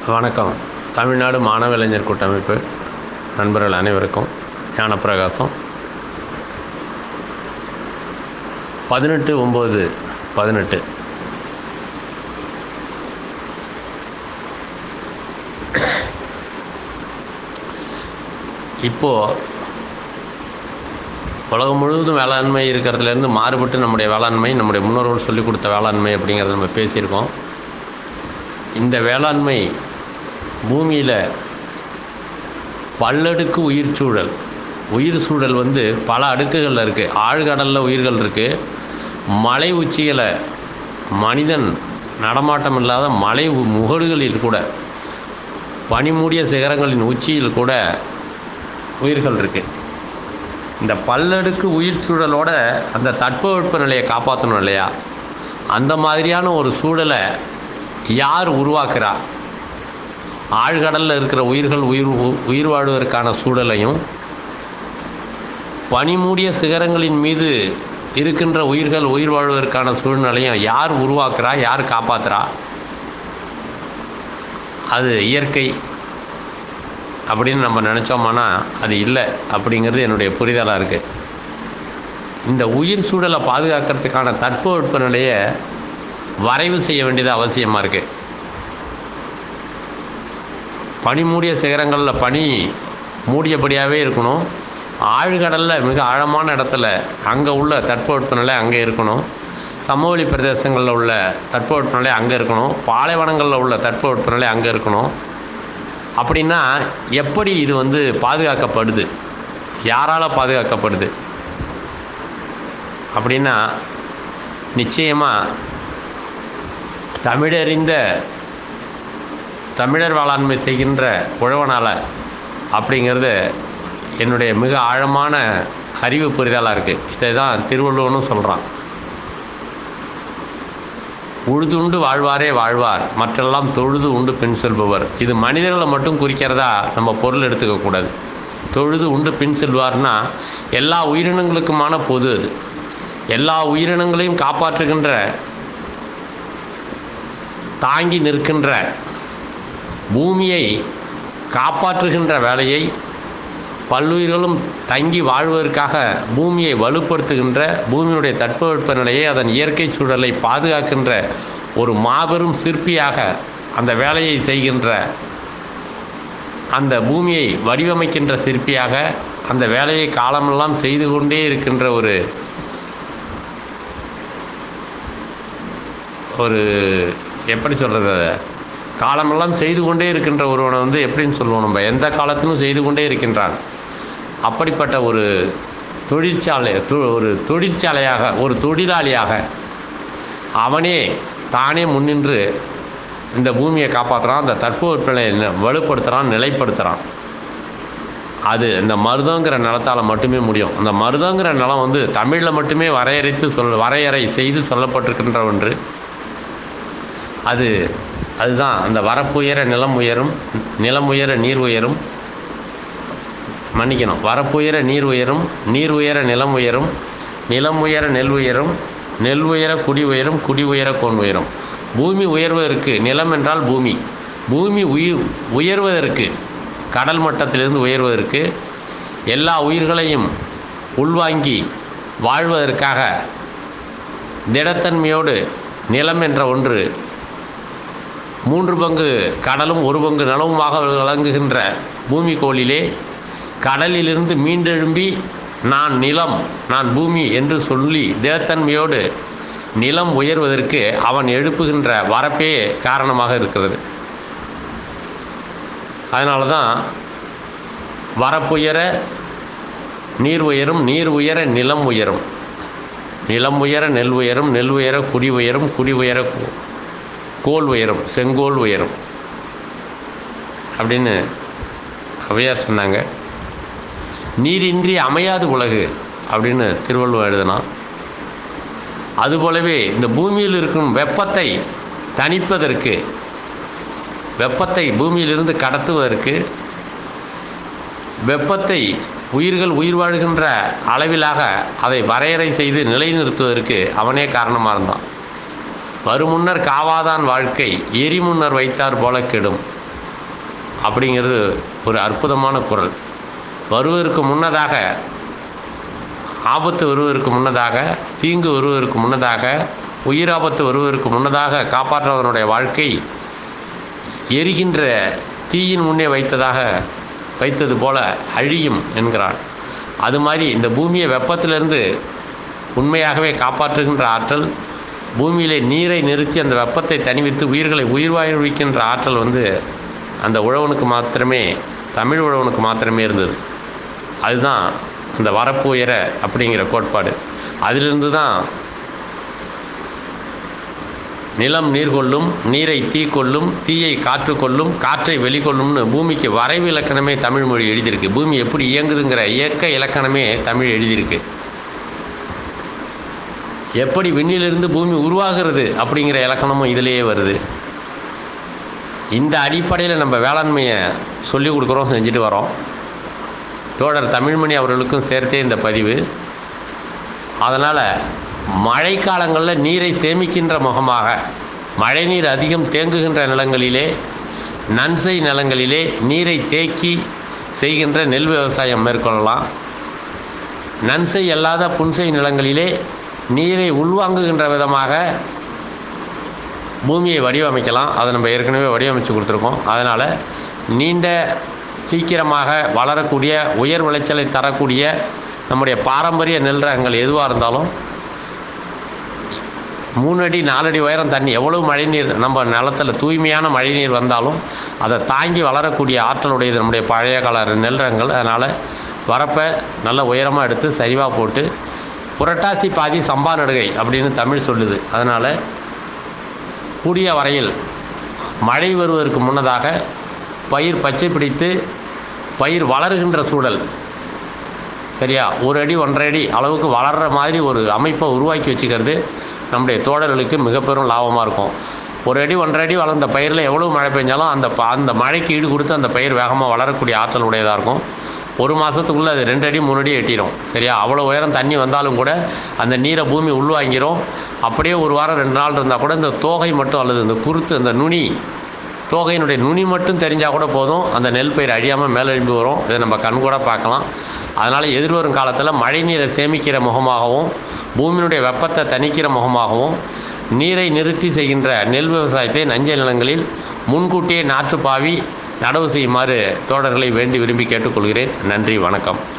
வணக்கம் தமிழ்நாடு மாணவ இளைஞர் கூட்டமைப்பு நண்பர்கள் அனைவருக்கும் ஞானப்பிரகாசம் பதினெட்டு ஒம்பது பதினெட்டு இப்போது உலகம் முழுவதும் வேளாண்மை இருக்கிறதுலேருந்து மாறுபட்டு நம்முடைய வேளாண்மை நம்முடைய முன்னோர்கள் சொல்லிக் கொடுத்த வேளாண்மை அப்படிங்கிறத நம்ம பேசியிருக்கோம் இந்த வேளாண்மை பூமியில் பல்லடுக்கு உயிர் சூழல் உயிர் சூழல் வந்து பல அடுக்குகளில் இருக்குது ஆழ்கடலில் உயிர்கள் இருக்குது மலை உச்சிகளை மனிதன் நடமாட்டம் இல்லாத மலை உ- முகடுகளில் கூட பனிமூடிய சிகரங்களின் உச்சியில் கூட உயிர்கள் இருக்குது இந்த பல்லடுக்கு உயிர் சூழலோட அந்த தட்பவெப்ப நிலையை காப்பாற்றணும் இல்லையா அந்த மாதிரியான ஒரு சூழலை யார் உருவாக்குறா ஆழ்கடலில் இருக்கிற உயிர்கள் உயிர் உ- உயிர் வாழ்வதற்கான சூழலையும் பனிமூடிய சிகரங்களின் மீது இருக்கின்ற உயிர்கள் உயிர் வாழ்வதற்கான சூழ்நிலையும் யார் உருவாக்குறா யார் காப்பாத்துறா அது இயற்கை அப்படின்னு நம்ம நினச்சோம்னா அது இல்லை அப்படிங்கிறது என்னுடைய புரிதலாக இருக்குது இந்த உயிர் சூழலை பாதுகாக்கிறதுக்கான தட்பவெப்ப நிலையை வரைவு செய்ய வேண்டியது அவசியமாக இருக்குது பனி மூடிய சிகரங்களில் பனி மூடியபடியாகவே இருக்கணும் ஆழ்கடலில் மிக ஆழமான இடத்துல அங்கே உள்ள தட்பவெப்ப நிலை அங்கே இருக்கணும் சமவெளி பிரதேசங்களில் உள்ள தட்பவெப்ப நிலை அங்கே இருக்கணும் பாலைவனங்களில் உள்ள தட்பவெப்ப நிலை அங்கே இருக்கணும் அப்படின்னா எப்படி இது வந்து பாதுகாக்கப்படுது யாரால் பாதுகாக்கப்படுது அப்படின்னா நிச்சயமாக தமிழறிந்த தமிழர் வேளாண்மை செய்கின்ற உழவனால அப்படிங்கிறது என்னுடைய மிக ஆழமான அறிவு புரிதலாக இருக்குது இதை தான் திருவள்ளுவனும் சொல்கிறான் உழுதுண்டு வாழ்வாரே வாழ்வார் மற்றெல்லாம் தொழுது உண்டு பின் செல்பவர் இது மனிதர்களை மட்டும் குறிக்கிறதா நம்ம பொருள் எடுத்துக்கக்கூடாது தொழுது உண்டு பின் செல்வார்னா எல்லா உயிரினங்களுக்குமான பொது அது எல்லா உயிரினங்களையும் காப்பாற்றுகின்ற தாங்கி நிற்கின்ற பூமியை காப்பாற்றுகின்ற வேலையை பல்லுயிர்களும் தங்கி வாழ்வதற்காக பூமியை வலுப்படுத்துகின்ற பூமியுடைய தட்பவெப்ப நிலையை அதன் இயற்கை சூழலை பாதுகாக்கின்ற ஒரு மாபெரும் சிற்பியாக அந்த வேலையை செய்கின்ற அந்த பூமியை வடிவமைக்கின்ற சிற்பியாக அந்த வேலையை காலமெல்லாம் செய்து கொண்டே இருக்கின்ற ஒரு ஒரு எப்படி சொல்கிறது அதை காலமெல்லாம் செய்து கொண்டே இருக்கின்ற ஒருவனை வந்து எப்படின்னு சொல்லுவோம் நம்ம எந்த காலத்திலும் செய்து கொண்டே இருக்கின்றான் அப்படிப்பட்ட ஒரு தொழிற்சாலை தொ- ஒரு தொழிற்சாலையாக ஒரு தொழிலாளியாக அவனே தானே முன்னின்று இந்த பூமியை காப்பாற்றுறான் அந்த தட்பவெப்பநிலையை நி- வலுப்படுத்துகிறான் நிலைப்படுத்துகிறான் அது இந்த மருதங்கிற நிலத்தால் மட்டுமே முடியும் அந்த மருதங்கிற நிலம் வந்து தமிழில் மட்டுமே வரையறைத்து சொல் வரையறை செய்து சொல்லப்பட்டிருக்கின்ற ஒன்று அது அதுதான் அந்த வரப்புயர நிலம் உயரும் நிலம் உயர நீர் உயரும் மன்னிக்கணும் வரப்புயர நீர் உயரும் நீர் உயர நிலம் உயரும் நிலம் உயர நெல் உயரும் நெல் உயர குடி உயரும் குடி உயர கோன் உயரும் பூமி உயர்வதற்கு நிலம் என்றால் பூமி பூமி உயிர் உயர்வதற்கு கடல் மட்டத்திலிருந்து உயர்வதற்கு எல்லா உயிர்களையும் உள்வாங்கி வாழ்வதற்காக திடத்தன்மையோடு நிலம் என்ற ஒன்று மூன்று பங்கு கடலும் ஒரு பங்கு நிலவுமாக விளங்குகின்ற பூமி கோளிலே கடலிலிருந்து மீண்டெழும்பி நான் நிலம் நான் பூமி என்று சொல்லி திடத்தன்மையோடு நிலம் உயர்வதற்கு அவன் எழுப்புகின்ற வரப்பே காரணமாக இருக்கிறது அதனால தான் வரப்புயர நீர் உயரும் நீர் உயர நிலம் உயரும் நிலம் உயர நெல் உயரும் நெல் உயர குடி உயரும் குடி உயர கோ- கோல் உயரும் செங்கோல் உயரும் அப்படின்னு ஔவையார் சொன்னாங்க நீரின்றி அமையாது உலகு அப்படின்னு திருவள்ளுவர் எழுதினான் அதுபோலவே இந்த பூமியில் இருக்கும் வெப்பத்தை தணிப்பதற்கு வெப்பத்தை பூமியிலிருந்து கடத்துவதற்கு வெப்பத்தை உயிர்கள் உயிர் வாழ்கின்ற அளவிலாக அதை வரையறை செய்து நிலைநிறுத்துவதற்கு அவனே காரணமாக இருந்தான் வருமுன்னர் காவாதான் வாழ்க்கை எரிமுன்னர் வைத்தார் போல கெடும் அப்படிங்கிறது ஒரு அற்புதமான குரல் வருவதற்கு முன்னதாக ஆபத்து வருவதற்கு முன்னதாக தீங்கு வருவதற்கு முன்னதாக உயிராபத்து வருவதற்கு முன்னதாக காப்பாற்றுவதனுடைய வாழ்க்கை எரிகின்ற தீயின் முன்னே வைத்ததாக வைத்தது போல அழியும் என்கிறான் அது மாதிரி இந்த பூமியை வெப்பத்திலிருந்து உண்மையாகவே காப்பாற்றுகின்ற ஆற்றல் பூமியிலே நீரை நிறுத்தி அந்த வெப்பத்தை தணிவித்து உயிர்களை உயிர் வாழ்விக்கின்ற ஆற்றல் வந்து அந்த உழவனுக்கு மாத்திரமே தமிழ் உழவனுக்கு மாத்திரமே இருந்தது அதுதான் அந்த வரப்பு உயர அப்படிங்கிற கோட்பாடு அதிலிருந்து தான் நிலம் நீர் கொள்ளும் நீரை தீ கொள்ளும் தீயை காற்று கொள்ளும் காற்றை வெளிக்கொள்ளும்னு பூமிக்கு வரைவு இலக்கணமே தமிழ் மொழி எழுதியிருக்கு பூமி எப்படி இயங்குதுங்கிற இயக்க இலக்கணமே தமிழ் எழுதியிருக்கு எப்படி விண்ணிலிருந்து பூமி உருவாகிறது அப்படிங்கிற இலக்கணமும் இதிலேயே வருது இந்த அடிப்படையில் நம்ம வேளாண்மையை சொல்லிக் கொடுக்குறோம் செஞ்சுட்டு வரோம் தோழர் தமிழ்மணி அவர்களுக்கும் சேர்த்தே இந்த பதிவு அதனால் மழைக்காலங்களில் நீரை சேமிக்கின்ற முகமாக மழைநீர் அதிகம் தேங்குகின்ற நிலங்களிலே நன்செய் நிலங்களிலே நீரை தேக்கி செய்கின்ற நெல் விவசாயம் மேற்கொள்ளலாம் நன்செய் அல்லாத புன்செய் நிலங்களிலே நீரை உள்வாங்குகின்ற விதமாக பூமியை வடிவமைக்கலாம் அதை நம்ம ஏற்கனவே வடிவமைச்சு கொடுத்துருக்கோம் அதனால் நீண்ட சீக்கிரமாக வளரக்கூடிய உயர் விளைச்சலை தரக்கூடிய நம்முடைய பாரம்பரிய நெல் ரகங்கள் எதுவாக இருந்தாலும் மூணு அடி நாலடி உயரம் தண்ணி எவ்வளவு மழைநீர் நம்ம நிலத்தில் தூய்மையான மழைநீர் வந்தாலும் அதை தாங்கி வளரக்கூடிய ஆற்றலுடையது நம்முடைய பழைய கால நெல் ரகங்கள் அதனால் வரப்பை நல்ல உயரமாக எடுத்து சரிவாக போட்டு புரட்டாசி பாதி சம்பா நடுகை அப்படின்னு தமிழ் சொல்லுது அதனால் கூடிய வரையில் மழை வருவதற்கு முன்னதாக பயிர் பச்சை பிடித்து பயிர் வளருகின்ற சூழல் சரியா ஒரு அடி ஒன்றரை அடி அளவுக்கு வளர்கிற மாதிரி ஒரு அமைப்பை உருவாக்கி வச்சுக்கிறது நம்முடைய தோழர்களுக்கு மிக பெரும் லாபமாக இருக்கும் ஒரு அடி ஒன்றரை அடி வளர்ந்த பயிரில் எவ்வளோ மழை பெஞ்சாலும் அந்த ப அந்த மழைக்கு ஈடு கொடுத்து அந்த பயிர் வேகமாக வளரக்கூடிய ஆற்றல் உடையதாக இருக்கும் ஒரு மாதத்துக்குள்ளே அது ரெண்டு அடி மூணு அடி எட்டிடும் சரியா அவ்வளோ உயரம் தண்ணி வந்தாலும் கூட அந்த நீரை பூமி உள்வாங்கிரும் அப்படியே ஒரு வாரம் ரெண்டு நாள் இருந்தால் கூட இந்த தோகை மட்டும் அல்லது இந்த குருத்து அந்த நுனி தோகையினுடைய நுனி மட்டும் தெரிஞ்சால் கூட போதும் அந்த நெல் பயிர் அழியாமல் மேலெழும்பி வரும் இதை நம்ம கண் கூட பார்க்கலாம் அதனால் எதிர்வரும் காலத்தில் மழை நீரை சேமிக்கிற முகமாகவும் பூமியினுடைய வெப்பத்தை தணிக்கிற முகமாகவும் நீரை நிறுத்தி செய்கின்ற நெல் விவசாயத்தை நஞ்சை நிலங்களில் முன்கூட்டியே நாற்று பாவி நடவு செய்யுமாறு தோழர்களை வேண்டி விரும்பி கேட்டுக்கொள்கிறேன் நன்றி வணக்கம்